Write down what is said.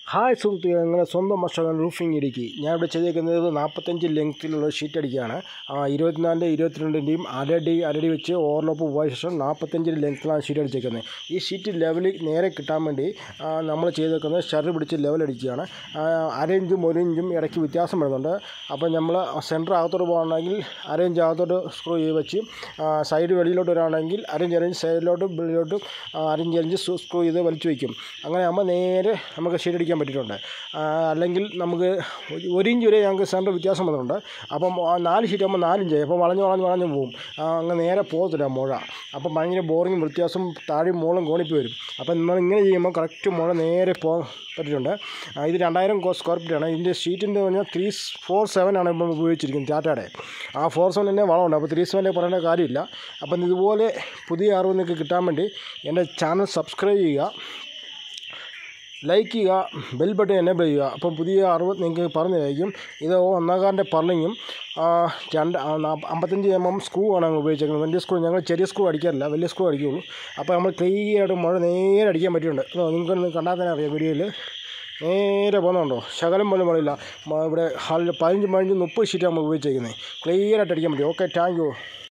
hi സുഹൃത്തുക്കളെ നിങ്ങളുടെ സ്വന്തം വർഷകൻ റൂഫിംഗ് ഇടുക്കി ഞാൻ ഇവിടെ ചെയ്തേക്കുന്നത് നാൽപ്പത്തഞ്ച് ലെങ്ത്തിലുള്ള ഷീറ്റ് അടിക്കുകയാണ് ഇരുപത്തിനാലിൻ്റെ ഇരുപത്തിരണ്ടിൻ്റെയും അരടി അരടി വെച്ച് ഓവർലോപ്പ് പോയ ശേഷം നാൽപ്പത്തഞ്ച് ലെങ്ത്തിലാണ് ഷീറ്റ് അടിച്ചേക്കുന്നത് ഈ ഷീറ്റ് ലെവൽ നേരെ കിട്ടാൻ വേണ്ടി നമ്മൾ ചെയ്തേക്കുന്നത് ഷെറ് പിടിച്ച് ലെവൽ അടിക്കുകയാണ് അര ഇഞ്ചും ഒരു ഇഞ്ചും ഇടയ്ക്ക് വ്യത്യാസം വരുന്നുണ്ട് അപ്പോൾ നമ്മൾ സെൻറ്റർ അകത്തോട്ട് പോകുകയാണെങ്കിൽ അര ഇഞ്ച് അകത്തോട്ട് സ്ക്രൂ ചെയ്ത് വെച്ച് സൈഡ് വെളിയിലോട്ട് വരികയാണെങ്കിൽ അരഞ്ച് അരഞ്ച് സൈഡിലോട്ടും വെളിയിലോട്ടും അരഞ്ച് അരഞ്ച് സ്ക്രൂ ചെയ്ത് വലിച്ചു വയ്ക്കും അങ്ങനെ ആകുമ്പോൾ നേരെ നമുക്ക് ഷീറ്റ് അടിക്കാൻ പറ്റിയിട്ടുണ്ട് അല്ലെങ്കിൽ നമുക്ക് ഒരു ഇഞ്ച് വരെ ഞങ്ങൾക്ക് സെൻറ്റർ വ്യത്യാസം വന്നിട്ടുണ്ട് അപ്പം ആ നാല് ഷീറ്റ് ആകുമ്പോൾ നാലിഞ്ച് അപ്പോൾ വളഞ്ഞ് വളഞ്ഞ് വളഞ്ഞ് പോകും അങ്ങ് നേരെ പോകത്തില്ല മുഴ അപ്പം ഭയങ്കര ബോറിങ്ങും വ്യത്യാസം താഴെയും മുകളും കോണിപ്പ് വരും അപ്പം നമ്മൾ ഇങ്ങനെ ചെയ്യുമ്പോൾ കറക്റ്റ് മുഴ നേരെ പോകാൻ പറ്റിയിട്ടുണ്ട് ഇത് രണ്ടായിരം സ്ക്വയർ ഫീറ്റാണ് ഇതിൻ്റെ ഷീറ്റിൻ്റെ പറഞ്ഞാൽ ത്രീ ഫോർ സെവൻ ആണ് ഇപ്പം ഉപയോഗിച്ചിരിക്കുന്നത് ടാറ്റയുടെ ആ ഫോർ സെവൻ തന്നെ വളമുണ്ട് അപ്പോൾ ത്രീ സെവൻ്റെ പറയേണ്ട കാര്യമില്ല അപ്പം ഇതുപോലെ പുതിയ അറിവ് നിങ്ങൾക്ക് കിട്ടാൻ വേണ്ടി എൻ്റെ ചാനൽ സബ്സ്ക്രൈബ് ചെയ്യുക ലൈക്ക് ചെയ്യുക ബെൽ ബട്ടൺ എനേബിൾ ചെയ്യുക അപ്പം പുതിയ അറിവ് നിങ്ങൾക്ക് പറഞ്ഞു തരായിരിക്കും ഇത് ഒന്നാകാരൻ്റെ പർലിങ്ങും രണ്ട് അമ്പത്തഞ്ച് എം എം സ്ക്രൂ ആണ് ഞങ്ങൾ ഉപയോഗിച്ചേക്കുന്നത് വലിയ സ്ക്രൂ ഞങ്ങൾ ചെറിയ സ്ക്രൂ അടിക്കാറില്ല വലിയ സ്ക്രൂ അടിക്കുകയുള്ളൂ അപ്പോൾ നമ്മൾ ക്ലിയർ ആയിട്ട് മഴ നേരെ അടിക്കാൻ പറ്റിയിട്ടുണ്ട് നിങ്ങൾക്ക് കണ്ടാൽ തന്നെ അറിയാം വീഡിയോയിൽ നേരെ പോകുന്നുണ്ടോ ശകലം പോലും മഴയില്ല ഇവിടെ ഹാളിൽ പതിനഞ്ച് പതിനഞ്ച് മുപ്പത് ഷീറ്റ് നമ്മൾ ഉപയോഗിച്ചേക്കുന്നത് ക്ലിയർ ആയിട്ട് അടിക്കാൻ പറ്റും ഓക്കെ താങ്ക് യു